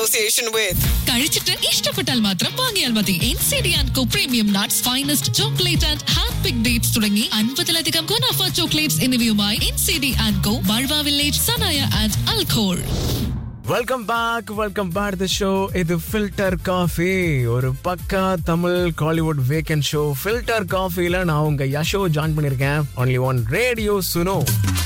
association with. കഴിച്ചിട്ട് ഇഷ്ടപ്പെട്ടാൽ മാത്രം വാങ്ങിയാൽ മതി N C D and co premium nuts finest chocolate and hand pick dates തുടങ്ങി അൻപതിലധികം ഗുണാഫ ചോക്ലേറ്റ്സ് എന്നിവയുമായി N C D and co ബൾവ വില്ലേജ് സനായ ആൻഡ് അൽഖോൾ welcome back welcome back the show இது ஃபில்டர் காஃபி ஒரு பக்கா தமிழ் காலிவுட் வேக்கன் ஷோ ஃபில்டர் காஃபில நான் உங்க யஷோ ஜாயின் பண்ணிருக்கேன் ஒன்லி ஒன் ரேடியோ சுனோ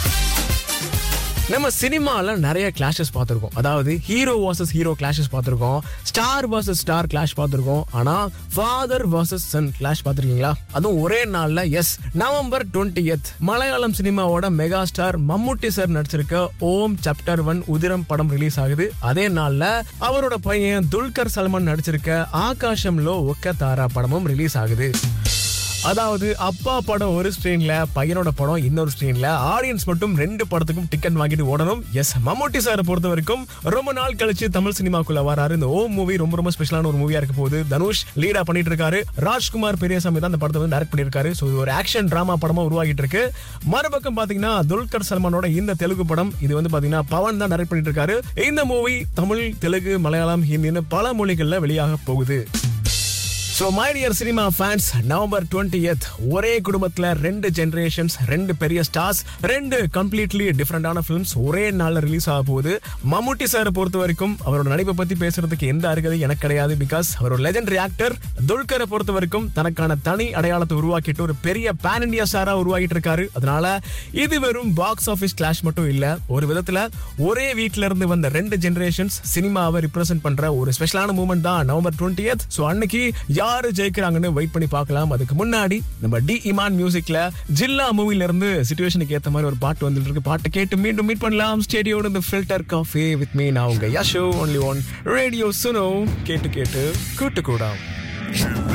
நம்ம சினிமால நிறைய கிளாஷஸ் பார்த்துருக்கோம் அதாவது ஹீரோ வர்சஸ் ஹீரோ கிளாஷஸ் பார்த்துருக்கோம் ஸ்டார் வர்சஸ் ஸ்டார் கிளாஷ் பார்த்துருக்கோம் ஆனா ஃபாதர் வர்சஸ் சன் கிளாஷ் பார்த்துருக்கீங்களா அதுவும் ஒரே நாள்ல எஸ் நவம்பர் டுவெண்ட்டி மலையாளம் சினிமாவோட மெகா ஸ்டார் மம்முட்டி சார் நடிச்சிருக்க ஓம் சாப்டர் ஒன் உதிரம் படம் ரிலீஸ் ஆகுது அதே நாள்ல அவரோட பையன் துல்கர் சல்மான் நடிச்சிருக்க ஆகாஷம்லோ ஒக்க தாரா படமும் ரிலீஸ் ஆகுது அதாவது அப்பா படம் ஒரு ஸ்க்ரீன்ல பையனோட படம் இன்னொரு ஸ்க்ரீன்ல ஆடியன்ஸ் மட்டும் ரெண்டு படத்துக்கும் டிக்கெட் வாங்கிட்டு ஓடணும் எஸ் மம்முட்டி சாரை பொறுத்த வரைக்கும் ரொம்ப நாள் கழிச்சு தமிழ் சினிமாக்குள்ள வராரு இந்த ஓம் மூவி ரொம்ப ரொம்ப ஸ்பெஷலான ஒரு மூவியா இருக்க போகுது தனுஷ் லீடா பண்ணிட்டு இருக்காரு ராஜ்குமார் பெரியசாமி தான் இந்த படத்தை வந்து டைரக்ட் பண்ணியிருக்காரு ஸோ இது ஒரு ஆக்ஷன் டிராமா படமா உருவாகிட்டு இருக்கு மறுபக்கம் பாத்தீங்கன்னா துல்கர் சல்மானோட இந்த தெலுங்கு படம் இது வந்து பாத்தீங்கன்னா பவன் தான் டைரக்ட் பண்ணிட்டு இருக்காரு இந்த மூவி தமிழ் தெலுங்கு மலையாளம் ஹிந்தின்னு பல மொழிகள்ல வெளியாக போகுது so my dear cinema fans November twenty ஒரே குடும்பத்தில் ரெண்டு ஜென்ரேஷன்ஸ் ரெண்டு பெரிய ஸ்டார்ஸ் ரெண்டு கம்ப்ளீட்லி டிஃப்ரெண்டான ஃபிலிம்ஸ் ஒரே நாளில் ரிலீஸ் ஆக போகுது மம்முட்டி சாரை பொறுத்த வரைக்கும் அவரோட நடிப்பை பற்றி பேசுறதுக்கு எந்த அருகதை எனக்கு கிடையாது பிகாஸ் அவர் ஒரு லெஜெண்டரி ஆக்டர் துல்கரை பொறுத்த வரைக்கும் தனக்கான தனி அடையாளத்தை உருவாக்கிட்டு ஒரு பெரிய பேன் இண்டியா ஸ்டாரா உருவாக்கிட்டு இருக்காரு அதனால இது வெறும் பாக்ஸ் ஆஃபீஸ் கிளாஷ் மட்டும் இல்ல ஒரு விதத்துல ஒரே வீட்ல இருந்து வந்த ரெண்டு ஜெனரேஷன்ஸ் சினிமாவை ரிப்ரசென்ட் பண்ற ஒரு ஸ்பெஷலான மூமெண்ட் தான் நவம்பர் டுவெண்ட்டி ஸோ அன்னைக்கு யாரு ஜெயிக்கிறாங்கன்னு வெயிட் பண்ணி பார்க்கலாம் அதுக்கு முன்னாடி நம்ம டி இமான் மியூசிக்ல ஜில்லா மூவில இருந்து சுச்சுவேஷனுக்கு ஏத்த மாதிரி ஒரு பாட்டு வந்துட்டு இருக்கு பாட்டு கேட்டு மீண்டும் மீட் பண்ணலாம் ஸ்டேடியோட இந்த ஃபில்டர் காஃபி வித் மீ நான் உங்க Yasho only one radio Suno கேட்டு கேட்டு கூட்டு கூடாம்